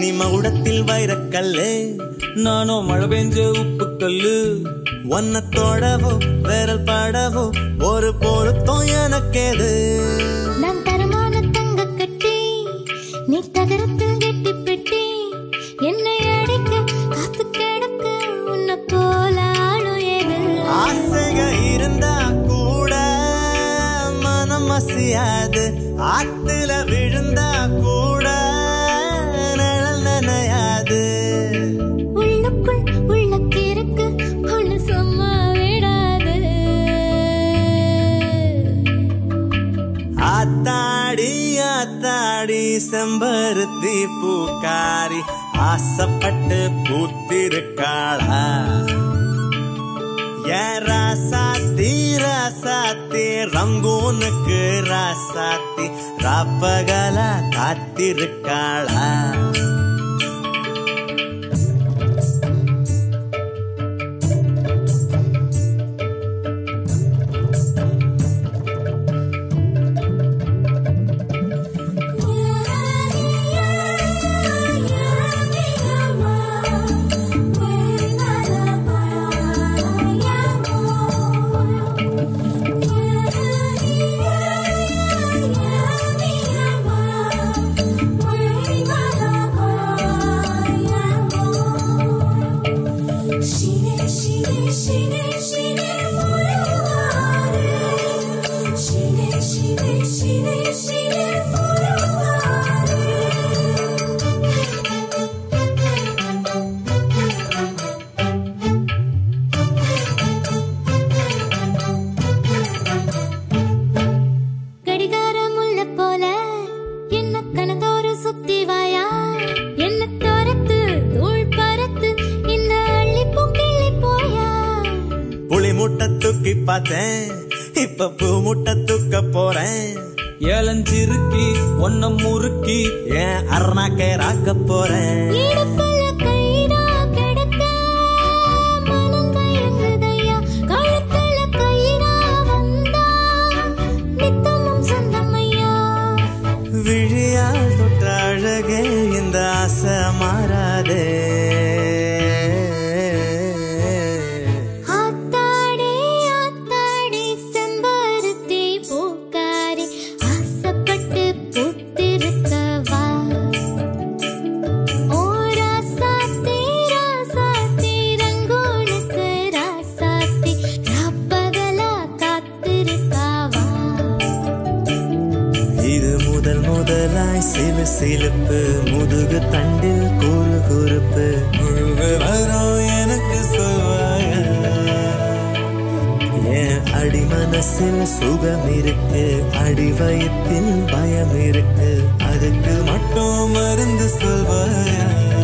நீ மகுடத்தில் வைரக்கல்லு நானோ மழை பெஞ்ச உப்பு கல்லு ஒன்ன தொடவோ விரல் படவோ ஒரு பொருத்தம் எனக்கேது நான் தரமான தங்க கட்டி நீ தகரத்தில் கெட்டி பெட்டி என்னை அடைக்க காத்து கிடக்க உன்னை போல ஆளும் எது ஆசைக இருந்தா கூட மனம் அசையாது ஆத்துல விழுந்தா கூட நிழல் நனையாது உள்ளுக்குள் உள்ள கிறுக்கு ஒண்ணு சும்மா விடாது ஆத்தாடி ஆத்தாடி செம்பருத்தி பூக்காரி ஆசைப்பட்டு பூத்திருக்காளா ஏன் ராசாத்தி ராசாத்தி ரங்கூனுக்கு ராசாத்தி ராப்பகலா காத்திருக்காளா கடிகாரம் உள்ள போல என்ன கனதோறு சுத்தி வாயா என்ன தோரத்து தூள் பறத்து இந்த அள்ளி பூக்கிள்ளி போயா புளி முட்டை தூக்கி பார்த்தேன் இப்ப பூ முட்டை தூக்க போறேன் ஏலஞ்சிருக்கி ஒன்ன முறுக்கி ஏன் அருணாக்கை ராக்க போறேன் இடுப்புல கயிறா கிடக்க மனம் தயங்குதையா கழுத்துல கயிறா வந்தா நித்தமும் சொந்தமையா விழியால் தொட்ட அழகே இந்த ஆசை மாறாதே ஆத்தாடி ஆத்தாடி செம்பருத்தி பூக்காரி ஆசைப்பட்டு பூத்திருக்கவா ஓ ராசாத்தி ராசாத்தி ரங்கோனுக்கு ராசாத்தி ராப்பகலா காத்திருக்காவா இது முதல் முதலாய் சிலு சிலுப்பு முதுகு தண்டில் குறு குறுப்பு முழுகு வரும் எனக்கு சொல்வாய என் அடி மனசில் சுகம் இருக்கு அடி வயிற்றில் பயம் இருக்கு அதுக்கு மட்டும் மருந்து சொல்வாயா